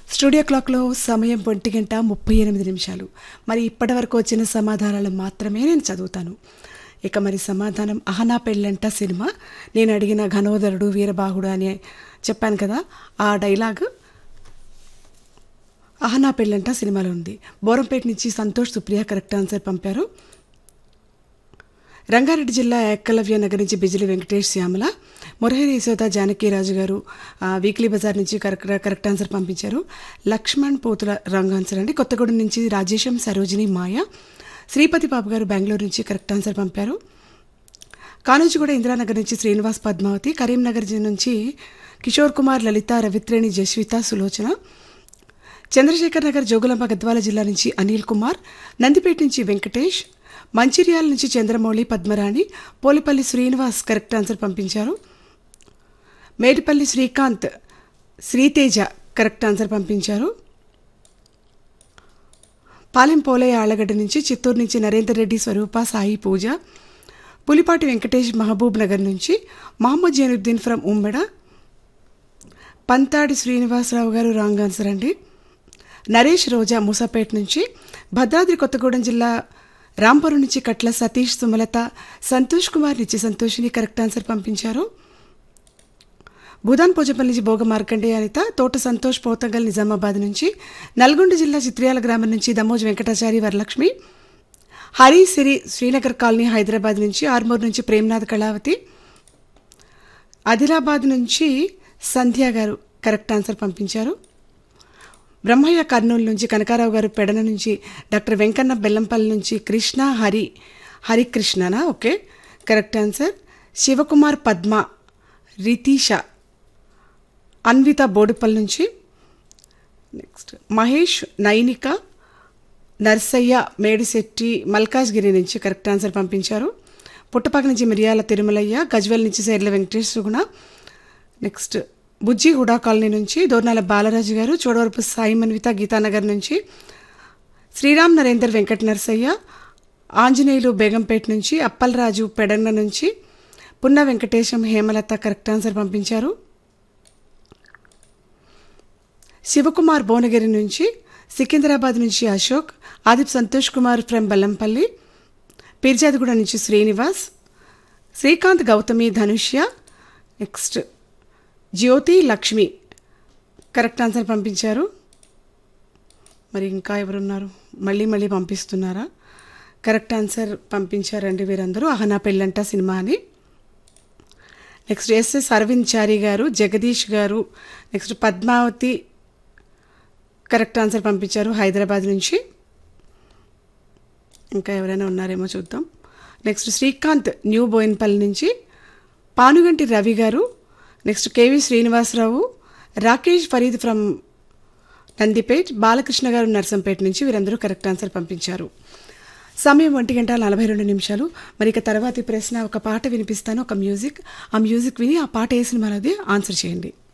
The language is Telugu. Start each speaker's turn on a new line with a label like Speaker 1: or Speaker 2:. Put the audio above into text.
Speaker 1: స్టూడియో క్లాక్లో సమయం ఒంటి గంట ముప్పై ఎనిమిది నిమిషాలు మరి ఇప్పటి వరకు వచ్చిన సమాధానాలు మాత్రమే నేను చదువుతాను ఇక మరి సమాధానం అహనా పెళ్ళంట సినిమా నేను అడిగిన ఘనోదరుడు వీరబాహుడు అని చెప్పాను కదా ఆ డైలాగ్ అహనా పెళ్ళంట సినిమాలో ఉంది బోరంపేట నుంచి సంతోష్ సుప్రియ కరెక్ట్ ఆన్సర్ పంపారు రంగారెడ్డి జిల్లా ఏకలవ్య నగర్ నుంచి బిజిలి వెంకటేష్ శ్యామల మురహరి యశోద జానకీరాజు గారు ఆ, వీక్లీ బజార్ నుంచి కరెక్ట్ కరెక్ట్ ఆన్సర్ పంపించారు లక్ష్మణ్ పోతుల రాంగ్ ఆన్సర్ అండి కొత్తగూడెం నుంచి రాజేశం సరోజిని మాయ శ్రీపతి బాబు గారు బెంగళూరు నుంచి కరెక్ట్ ఆన్సర్ పంపారు కానూజిగూడ ఇందిరానగర్ నుంచి శ్రీనివాస్ పద్మావతి కరీంనగర్ జి- నుంచి కిషోర్ కుమార్ లలిత రవిత్రేణి జస్విత సులోచన చంద్రశేఖర్ నగర్ జోగులాంబ గద్వాల జిల్లా నుంచి అనిల్ కుమార్ నందిపేట నుంచి వెంకటేష్ మంచిర్యాల నుంచి చంద్రమౌళి పద్మరాణి పోలిపల్లి శ్రీనివాస్ కరెక్ట్ ఆన్సర్ పంపించారు మేడిపల్లి శ్రీకాంత్ శ్రీతేజ కరెక్ట్ ఆన్సర్ పంపించారు పాలెం పోలయ్య ఆళ్లగడ్డ నుంచి చిత్తూరు నుంచి నరేందర్ రెడ్డి స్వరూప సాయి పూజ పులిపాటి వెంకటేష్ మహబూబ్ నగర్ నుంచి మహమ్మద్ జైనుద్దీన్ ఫ్రమ్ ఉమ్మెడ పంతాడి శ్రీనివాసరావు గారు రాంగ్ ఆన్సర్ అండి నరేష్ రోజా మూసాపేట నుంచి భద్రాద్రి కొత్తగూడెం జిల్లా రాంపురం నుంచి కట్ల సతీష్ సుమలత సంతోష్ కుమార్ నుంచి సంతోషిని కరెక్ట్ ఆన్సర్ పంపించారు భూదాన్ పోచపల్లి నుంచి భోగ మార్కండే అనిత తోట సంతోష్ పోతంగల్ నిజామాబాద్ నుంచి నల్గొండ జిల్లా చిత్రియాల గ్రామం నుంచి దమోజ్ వెంకటాచారి వరలక్ష్మి హరి సిరి శ్రీనగర్ కాలనీ హైదరాబాద్ నుంచి ఆర్మూర్ నుంచి ప్రేమ్నాథ్ కళావతి ఆదిలాబాద్ నుంచి సంధ్య గారు కరెక్ట్ ఆన్సర్ పంపించారు బ్రహ్మయ్య కర్నూలు నుంచి కనకారావు గారు పెడన నుంచి డాక్టర్ వెంకన్న బెల్లంపల్లి నుంచి కృష్ణ హరి హరికృష్ణనా okay correct answer Shivakumar Padma Ritisha Anvitha Boduppal నుంచి నెక్స్ట్ మహేష్ నైనిక నర్సయ్య మేడిశెట్టి మల్కాజ్గిరి నుంచి కరెక్ట్ ఆన్సర్ పంపించారు పుట్టపాక నుంచి మిరియాల తిరుమలయ్య గజ్వెల్ నుంచి సేర్ల వెంకటేష్ సుగుణ నెక్స్ట్ బుజ్జి హుడా కాలనీ నుంచి దోర్నాల బాలరాజు గారు చోడవరపు సాయి మన్విత గీతానగర్ నుంచి శ్రీరామ్ నరేందర్ వెంకట నరసయ్య ఆంజనేయులు బేగంపేట నుంచి అప్పలరాజు పెడన్న నుంచి పున్న వెంకటేశం హేమలత కరెక్ట్ ఆన్సర్ పంపించారు శివకుమార్ భువనగిరి నుంచి సికింద్రాబాద్ నుంచి అశోక్ ఆదిప్ సంతోష్ కుమార్ ఫ్రమ్ బెల్లంపల్లి పిర్జాదిగూడ నుంచి Srinivas Srikanth Gautami Dhanushya next Jyothi Lakshmi correct answer పంపించారు మరి ఇంకా ఎవరున్నారు మళ్ళీ మళ్ళీ పంపిస్తున్నారా కరెక్ట్ ఆన్సర్ పంపించారండి వీరందరూ అహనా పెళ్ళంట సినిమా అని నెక్స్ట్ ఎస్ఎస్ అరవింద్ చారి గారు జగదీష్ గారు నెక్స్ట్ పద్మావతి కరెక్ట్ ఆన్సర్ పంపించారు హైదరాబాద్ నుంచి ఇంకా ఎవరైనా ఉన్నారేమో చూద్దాం నెక్స్ట్ శ్రీకాంత్ న్యూ బోయిన్పల్లి నుంచి పానుగంటి రవి గారు next KV Srinivasarao Rakesh Farid from Nandipet Balakrishna గారు నర్సంపేట నుంచి వీరందరూ కరెక్ట్ ఆన్సర్ పంపించారు సమయం ఒంటి గంట నలభై రెండు నిమిషాలు మరి ఇక తర్వాతి ప్రశ్న ఒక పాట వినిపిస్తాను ఒక మ్యూజిక్ ఆ మ్యూజిక్ విని ఆ పాట వేసిన మనది ఆన్సర్ చేయండి